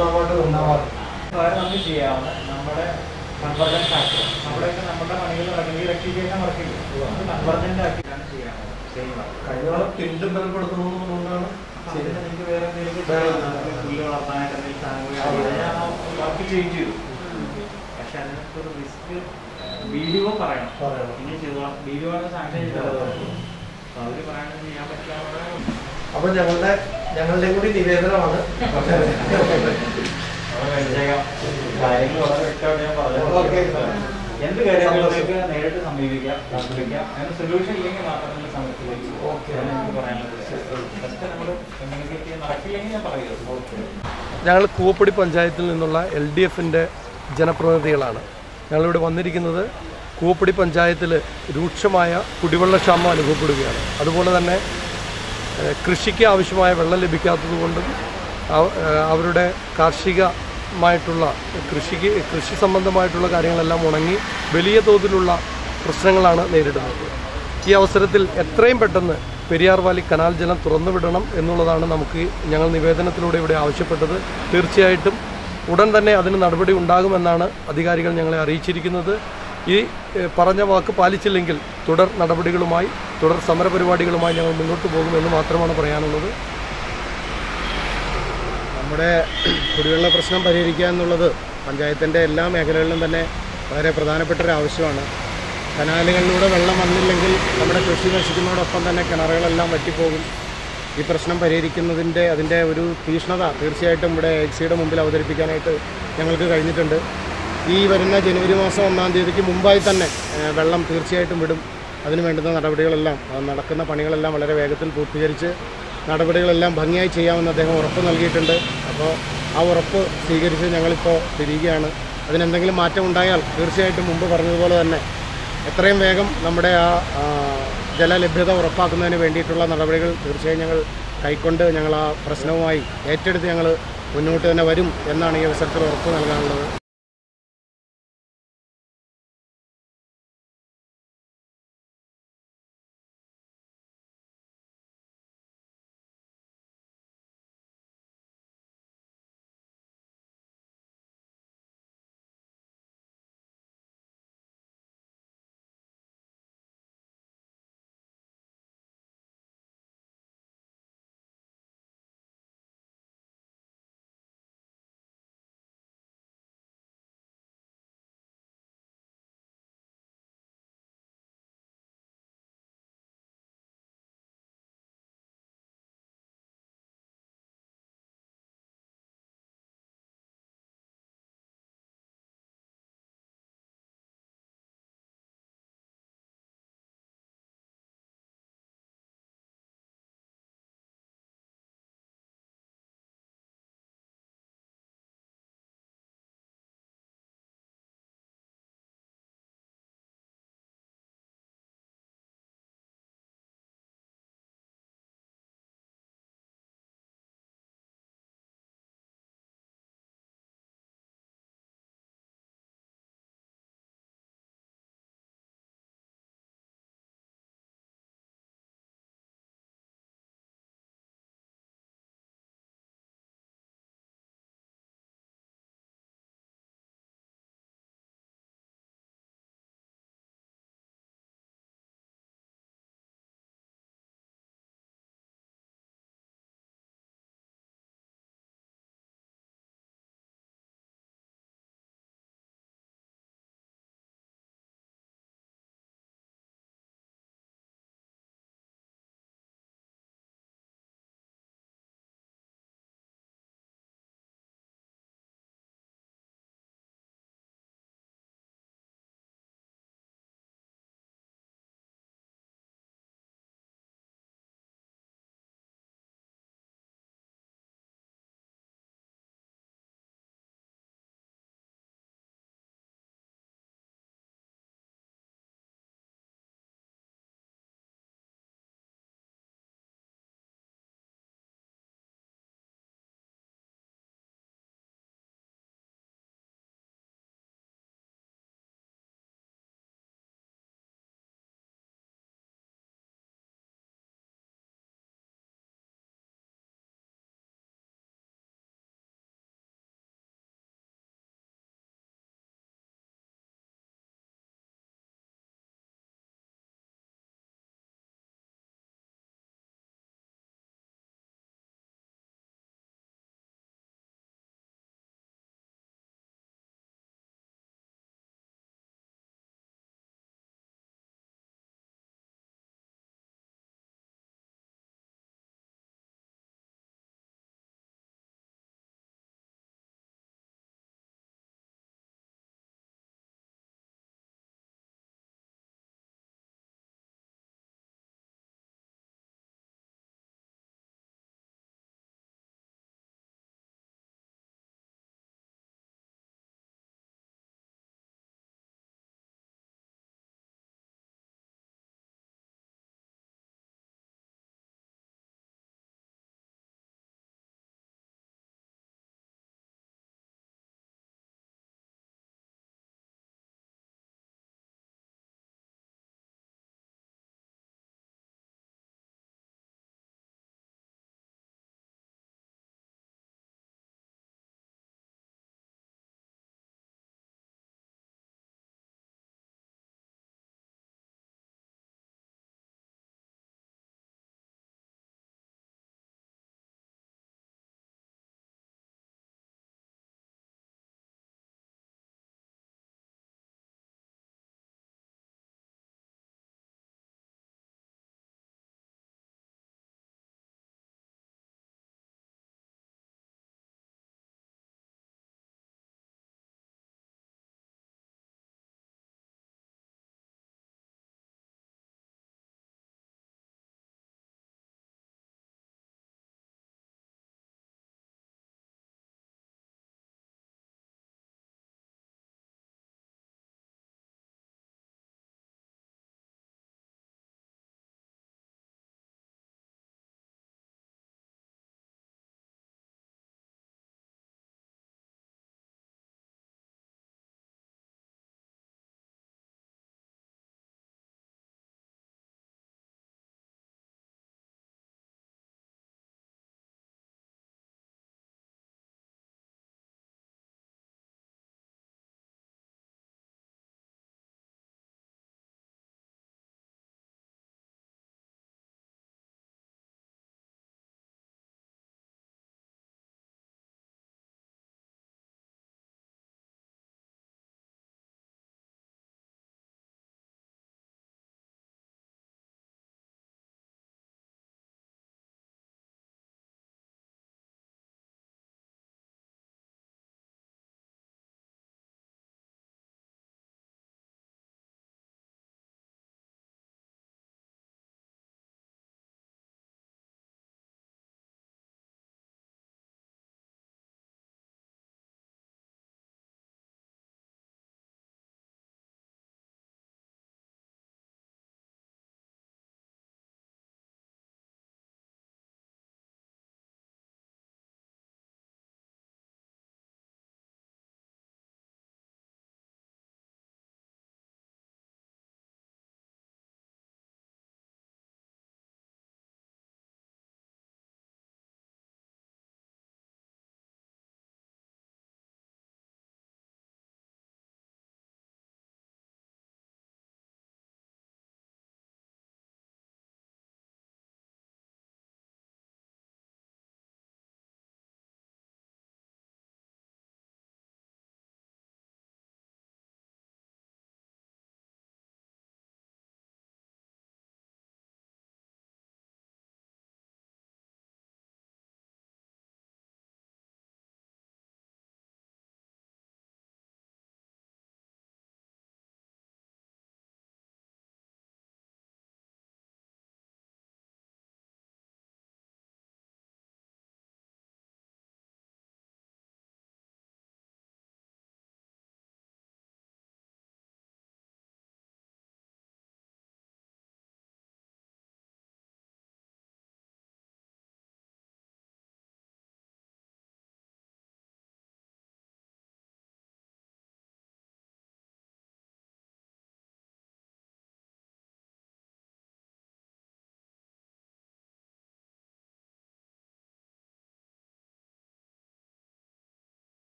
മൂന്നാം വാർഡ് ഒന്നാം വാർഡ് വേറെ നമുക്ക് ചെയ്യാവുന്ന നമ്മുടെ കൺവർജൻസ് ആക്കി നമ്മുടെയൊക്കെ നമ്മുടെ പണികൾ നടക്കുന്ന ഈ റെക്ടിഫിക്കേഷൻ വർക്കില്ല അത് കൺവർജന്റ് ആക്കിയിട്ടാണ് ചെയ്യാവുന്നത് സെയിം കഴിഞ്ഞ തവണ തിണ്ടും ബലപ്പെടുത്തുന്നതുകൊണ്ടാണ് അതിന് നിങ്ങൾക്ക് വേറെ എന്തെങ്കിലും വേറെ പുല്ല് വളർത്താനായിട്ട് എന്തെങ്കിലും സാധനങ്ങൾ ഞാൻ വർക്ക് ചേഞ്ച് ചെയ്തു പക്ഷെ അതിനകത്ത് ഒരു റിസ്ക് ബി ഡി ഒ പറയണം പറയണം. ഇനി ചെയ്തോളാം ബി ഡി ഒ ആണ് സാങ്ഷൻ ചെയ്തത് അവര് പറയണത് ചെയ്യാൻ പറ്റില്ല അപ്പൊ ഞങ്ങളുടെ ഞങ്ങളുടെയും കൂടി നിവേദനമാണ് കാര്യങ്ങൾ വളരെ വ്യക്തമായിട്ട് ഞാൻ ഓക്കേ. പറഞ്ഞു എന്ത് കാര്യങ്ങൾക്ക് നേരിട്ട് സമീപിക്കാം സമീപിക്കാം അതിന് സൊല്യൂഷൻ ഇല്ലെങ്കിൽ മാത്രം നിങ്ങൾ സമയത്തിലേക്ക് ഓക്കേ. എനിക്ക് പറയാനുള്ളത് ഫസ്റ്റ് നമ്മൾ കമ്മ്യൂണിക്കേറ്റ് ചെയ്യാൻ നടക്കില്ലെങ്കിൽ ഞാൻ പറയുന്നത് ഞങ്ങൾ കൂവപ്പൊടി പഞ്ചായത്തിൽ നിന്നുള്ള എൽ ഡി എഫിൻ്റെ ജനപ്രതിനിധികളാണ് ഞങ്ങളിവിടെ വന്നിരിക്കുന്നത് കൂവപ്പൊടി പഞ്ചായത്തിൽ രൂക്ഷമായ കുടിവെള്ളക്ഷാമം അനുഭവപ്പെടുകയാണ് അതുപോലെ തന്നെ ഏഹ്, കൃഷിക്ക് ആവശ്യമായ വെള്ളം ലഭിക്കാത്തതുകൊണ്ടും അവ- ഏഹ്, അവരുടെ കാർഷികമായിട്ടുള്ള കൃഷിക്ക് കൃഷി സംബന്ധമായിട്ടുള്ള കാര്യങ്ങളെല്ലാം ഉണങ്ങി വലിയ തോതിലുള്ള പ്രശ്നങ്ങളാണ് നേരിടുന്നത് ഈ അവസരത്തിൽ എത്രയും പെട്ടെന്ന് പെരിയാർ വാലി കനാൽ ജലം തുറന്നുവിടണം എന്നുള്ളതാണ് നമുക്ക് ഞങ്ങൾ നിവേദനത്തിലൂടെ ഇവിടെ ആവശ്യപ്പെട്ടത് തീർച്ചയായിട്ടും ഉടൻ തന്നെ അതിന് നടപടി ഉണ്ടാകുമെന്നാണ് അധികാരികൾ ഞങ്ങളെ അറിയിച്ചിരിക്കുന്നത് ഈ ഏഹ്, പറഞ്ഞ വാക്ക് പാലിച്ചില്ലെങ്കിൽ തുടർ നടപടികളുമായി തുടർ സമരപരിപാടികളുമായി ഞങ്ങൾ മുന്നോട്ട് പോകുമെന്ന് മാത്രമാണ് പറയാനുള്ളത് നമ്മുടെ കുടിവെള്ള പ്രശ്നം പരിഹരിക്കുക എന്നുള്ളത് പഞ്ചായത്തിൻ്റെ എല്ലാ മേഖലകളിലും തന്നെ വളരെ പ്രധാനപ്പെട്ട ഒരു ആവശ്യമാണ് കനാലുകളിലൂടെ വെള്ളം വന്നില്ലെങ്കിൽ നമ്മുടെ കൃഷി നശിക്കുന്നതോടൊപ്പം തന്നെ കിണറുകളെല്ലാം വറ്റിപ്പോകും ഈ പ്രശ്നം പരിഹരിക്കുന്നതിൻ്റെ അതിൻ്റെ ഒരു തീഷ്ണത തീർച്ചയായിട്ടും ഇവിടെ എക്സിയുടെ മുമ്പിൽ അവതരിപ്പിക്കാനായിട്ട് ഞങ്ങൾക്ക് കഴിഞ്ഞിട്ടുണ്ട് ഈ വരുന്ന ജനുവരി മാസം ഒന്നാം തീയതിക്ക് മുമ്പായി തന്നെ ഏഹ്, വെള്ളം തീർച്ചയായിട്ടും വിടും അതിന് വേണ്ടുന്ന നടപടികളെല്ലാം അത് നടക്കുന്ന പണികളെല്ലാം വളരെ വേഗത്തിൽ പൂർത്തീകരിച്ച് നടപടികളെല്ലാം ഭംഗിയായി ചെയ്യാമെന്ന് അദ്ദേഹം ഉറപ്പ് നൽകിയിട്ടുണ്ട് അപ്പോൾ ആ ഉറപ്പ് സ്വീകരിച്ച് ഞങ്ങളിപ്പോൾ തിരികുകയാണ് അതിനെന്തെങ്കിലും മാറ്റം ഉണ്ടായാൽ തീർച്ചയായിട്ടും മുമ്പ് പറഞ്ഞതുപോലെ തന്നെ എത്രയും വേഗം നമ്മുടെ ആ ആ, ജലലഭ്യത ഉറപ്പാക്കുന്നതിന് വേണ്ടിയിട്ടുള്ള നടപടികൾ തീർച്ചയായും ഞങ്ങൾ കൈക്കൊണ്ട് ഞങ്ങൾ ആ പ്രശ്നവുമായി ഏറ്റെടുത്ത് ഞങ്ങൾ മുന്നോട്ട് തന്നെ വരും എന്നാണ് ഈ അവസരത്തിൽ ഉറപ്പ് നൽകാനുള്ളത്